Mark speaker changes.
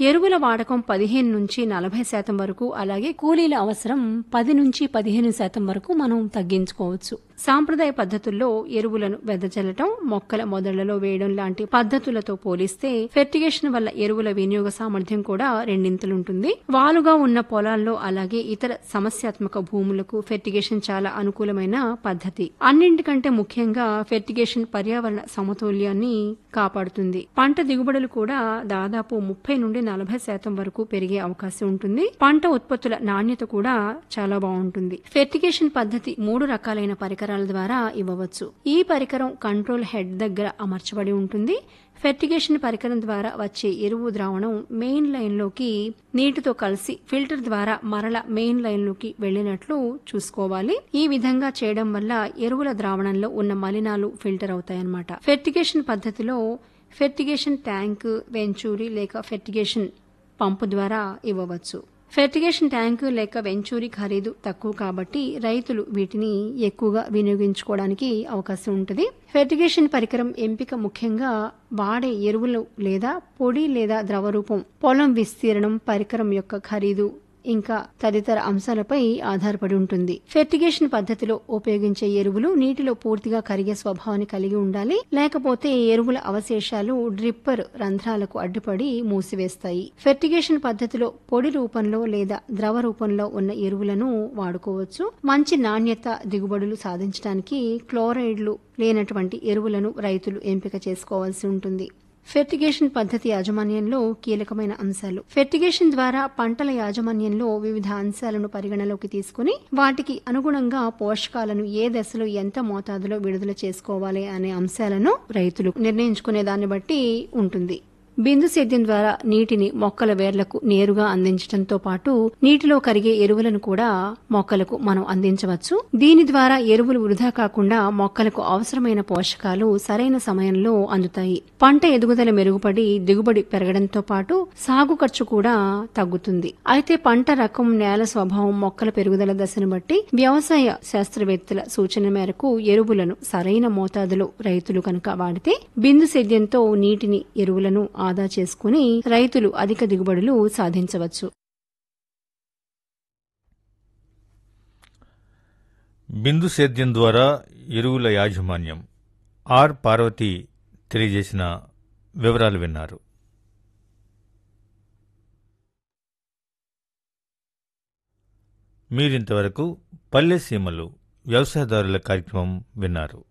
Speaker 1: ఎరువుల వాడకం పదిహేను నుంచి నలభై శాతం వరకు అలాగే కూలీల అవసరం పది నుంచి పదిహేను శాతం వరకు మనం తగ్గించుకోవచ్చు సాంప్రదాయ పద్ధతుల్లో ఎరువులను వెదజల్లటం మొక్కల మొదళ్లలో వేయడం లాంటి పద్ధతులతో పోలిస్తే ఫెర్టిగేషన్ వల్ల ఎరువుల వినియోగ సామర్థ్యం కూడా రెండింతలుంటుంది వాలుగా ఉన్న పొలాల్లో అలాగే ఇతర సమస్యాత్మక భూములకు ఫెర్టిగేషన్ చాలా అనుకూలమైన పద్ధతి అన్నింటికంటే ముఖ్యంగా ఫెర్టిగేషన్ పర్యావరణ సమతుల్యాన్ని కాపాడుతుంది పంట దిగుబడులు కూడా దాదాపు ముప్పై నుండి నలభై శాతం వరకు పెరిగే అవకాశం ఉంటుంది పంట ఉత్పత్తుల నాణ్యత కూడా చాలా బాగుంటుంది ఫెర్టిగేషన్ పద్ధతి మూడు రకాలైన పరికరాల ద్వారా ఇవ్వవచ్చు ఈ పరికరం కంట్రోల్ హెడ్ దగ్గర అమర్చబడి ఉంటుంది ఫెర్టిగేషన్ పరికరం ద్వారా వచ్చే ఎరువు ద్రావణం మెయిన్ లైన్లోకి నీటితో కలిసి ఫిల్టర్ ద్వారా మరల మెయిన్ లైన్లోకి వెళ్లినట్లు చూసుకోవాలి ఈ విధంగా చేయడం వల్ల ఎరువుల ద్రావణంలో ఉన్న మలినాలు ఫిల్టర్ అవుతాయన్నమాట ఫెర్టిగేషన్ పద్ధతిలో ఫెర్టిగేషన్ ట్యాంక్ వెంచూరి లేక ఫెర్టిగేషన్ పంపు ద్వారా ఇవ్వవచ్చు ఫెర్టిగేషన్ ట్యాంకు లేక వెంచూరి ఖరీదు తక్కువ కాబట్టి రైతులు వీటిని ఎక్కువగా వినియోగించుకోవడానికి అవకాశం ఉంటుంది ఫెర్టిగేషన్ పరికరం ఎంపిక ముఖ్యంగా వాడే ఎరువులు లేదా పొడి లేదా ద్రవ రూపం పొలం విస్తీర్ణం పరికరం యొక్క ఖరీదు ఇంకా తదితర అంశాలపై ఆధారపడి ఉంటుంది ఫెర్టిగేషన్ పద్ధతిలో ఉపయోగించే ఎరువులు నీటిలో పూర్తిగా కరిగే స్వభావాన్ని కలిగి ఉండాలి లేకపోతే ఎరువుల అవశేషాలు డ్రిప్పర్ రంధ్రాలకు అడ్డుపడి మూసివేస్తాయి ఫెర్టిగేషన్ పద్ధతిలో పొడి రూపంలో లేదా ద్రవ రూపంలో ఉన్న ఎరువులను వాడుకోవచ్చు మంచి నాణ్యత దిగుబడులు సాధించడానికి క్లోరైడ్లు లేనటువంటి ఎరువులను రైతులు ఎంపిక చేసుకోవాల్సి ఉంటుంది ఫెర్టిగేషన్ పద్ధతి యాజమాన్యంలో కీలకమైన అంశాలు ఫెర్టిగేషన్ ద్వారా పంటల యాజమాన్యంలో వివిధ అంశాలను పరిగణలోకి తీసుకుని వాటికి అనుగుణంగా పోషకాలను ఏ దశలో ఎంత మోతాదులో విడుదల చేసుకోవాలి అనే అంశాలను రైతులు నిర్ణయించుకునే దాన్ని బట్టి ఉంటుంది బిందు సేద్యం ద్వారా నీటిని మొక్కల వేర్లకు నేరుగా అందించడంతో పాటు నీటిలో కరిగే ఎరువులను కూడా మొక్కలకు మనం అందించవచ్చు దీని ద్వారా ఎరువులు వృధా కాకుండా మొక్కలకు అవసరమైన పోషకాలు సరైన సమయంలో అందుతాయి పంట ఎదుగుదల మెరుగుపడి దిగుబడి పెరగడంతో పాటు సాగు ఖర్చు కూడా తగ్గుతుంది అయితే పంట రకం నేల స్వభావం మొక్కల పెరుగుదల దశను బట్టి వ్యవసాయ శాస్త్రవేత్తల సూచన మేరకు ఎరువులను సరైన మోతాదులో రైతులు కనుక వాడితే బిందు సేద్యంతో నీటిని ఎరువులను ఆదా చేసుకుని రైతులు అధిక దిగుబడులు సాధించవచ్చు
Speaker 2: బిందు సేద్యం ద్వారా ఎరువుల యాజమాన్యం ఆర్ పార్వతి తెలియజేసిన వివరాలు విన్నారు మీరింతవరకు పల్లె సీమలు వ్యవసాయదారుల కార్యక్రమం విన్నారు